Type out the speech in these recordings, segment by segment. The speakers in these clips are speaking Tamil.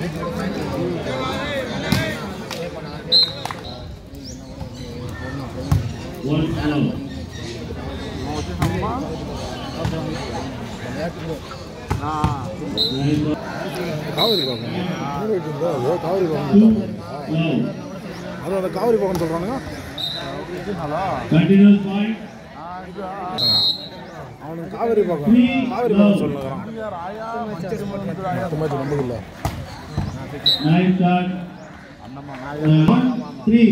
One out. Nine ball. Kaveri பாக்கம் மூணு வீட்டு இருந்தா அதோ காவிரி பாக்கம் Two கொடுத்தாங்க. out. அது அந்த காவிரி பாக்கம் சொல்கிறானுங்க Continuous point. அவனுக்கு காவிரி பாக்கம் காவிரி பாக்கம் சொல்லுங்கிறான் மொத்தமாக நம்பதில்லை Nine start. One, three.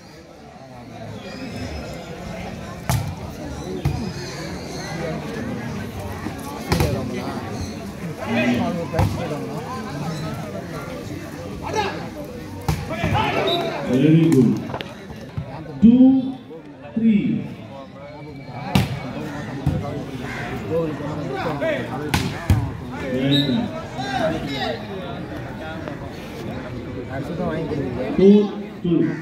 Very good. Two, three. Very good. Two, two.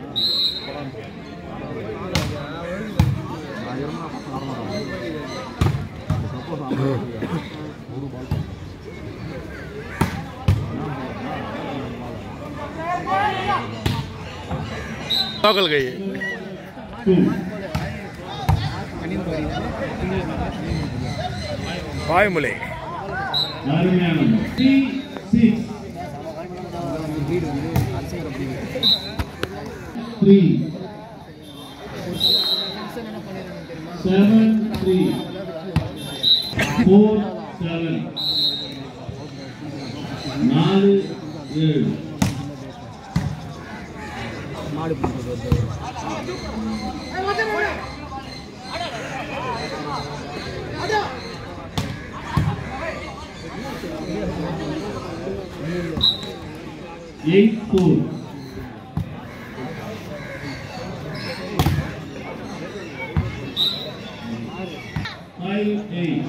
Local கை Two. வாய்மொழி அருமையானது Three, six. Three. Seven, three. Four, seven. நாலு ஏழு எயிட் ஃபோர் ஃபைவ் எயிட்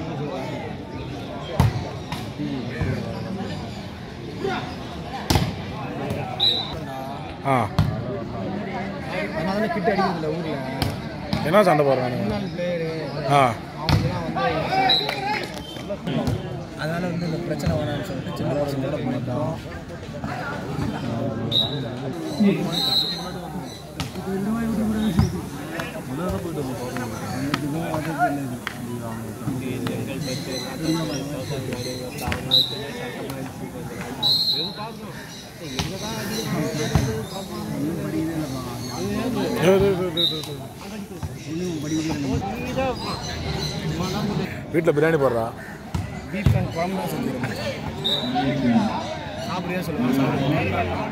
ஆ அதனால கிட்ட அடிக்கிறதில்ல ஊரில் என்ன சண்டை போடுறானுங்க முன்னாள் பிளேயரு ஆ அவங்களுக்குலாம் வந்து அதனால வந்து இந்த பிரச்சனை வேணாம்னு சொல்லிட்டு சின்ன பசங்களோட பண்ணிட்டோம் வீட்டில் பிரியாணி போடுறா பீஃப் அண்ட் குழம்பு தான் செஞ்சுருக்கோம் சாப்பிடுறியா சொல்லுவாங்க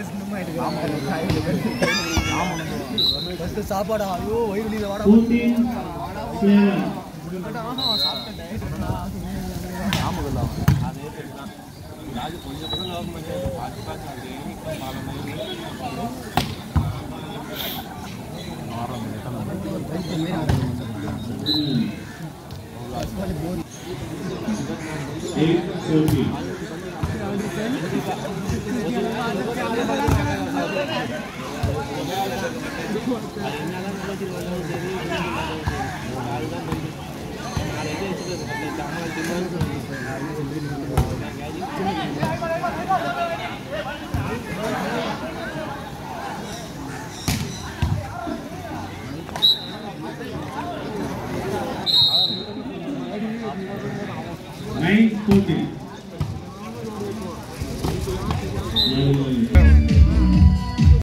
ஃபஸ்ட்டு சாப்பாடு ஐயோ வயிறு வலியில் வாடா fourteen seven eight fourteen nine fourteen